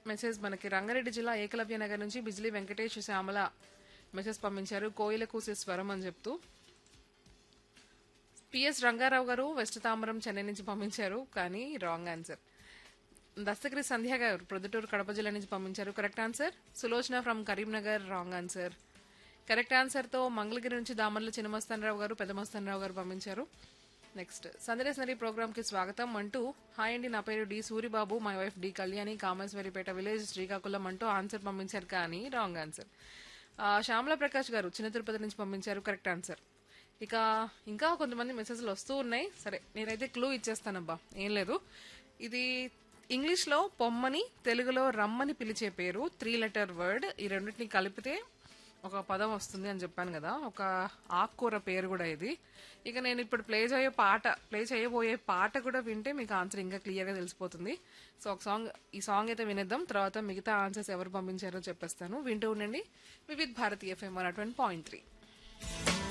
message మనకి రంగారెడ్డి జిల్లా ఏకలవ్య నగర్ నుంచి బిజిలీ వెంకటేష్ శ్యామల మెసేజ్ పంపించారు కోయిల కూసే స్వరం అని చెప్తూ పిఎస్ రంగారావు గారు వెస్ట్ తామరం చెన్నై నుంచి పంపించారు కానీ రాంగ్ ఆన్సర్ దస్తగిరి సంధ్య గారు ప్రొద్దుటూరు కడప జిల్లా నుంచి పంపించారు correct answer Sulochana from Karimnagar wrong answer correct ఆన్సర్తో మంగళగిరి నుంచి దామర్ల చిన్నమస్తానరావు గారు పెద్దమస్తానరావు గారు పంపించారు నెక్స్ట్ సందరేసనరీ ప్రోగ్రామ్కి స్వాగతం అంటూ హాయ్ అండి నా పేరు D Suribabu my wife D Kalyani Kameswaripeta village Srikakulam అంటూ ఆన్సర్ పంపించారు కానీ రాంగ్ ఆన్సర్ ఆ, శ్యామల ప్రకాష్ గారు చిన్న తిరుపతి నుంచి పంపించారు కరెక్ట్ ఆన్సర్ ఇక ఇంకా కొంతమంది మెసేజ్లు వస్తూ ఉన్నాయి సరే నేనైతే క్లూ ఇచ్చేస్తానబ్బా ఏం లేదు ఇది ఇంగ్లీష్లో పొమ్మని తెలుగులో రమ్మని పిలిచే పేరు త్రీ లెటర్ వర్డ్ ఈ రెండింటిని కలిపితే ఒక పదం వస్తుంది అని చెప్పాను కదా ఒక ఆకుకూర పేరు కూడా ఇది ఇక నేను ఇప్పుడు ప్లే చేయే పాట ప్లే చేయబోయే పాట కూడా వింటే మీకు ఆన్సర్ ఇంకా క్లియర్గా తెలిసిపోతుంది సో ఒక సాంగ్ ఈ సాంగ్ అయితే వినేద్దాం తర్వాత మిగతా ఆన్సర్స్ ఎవరు పంపించారో చెప్పేస్తాను వింటూ ఉండండి Vividh Bharatiya FM one point three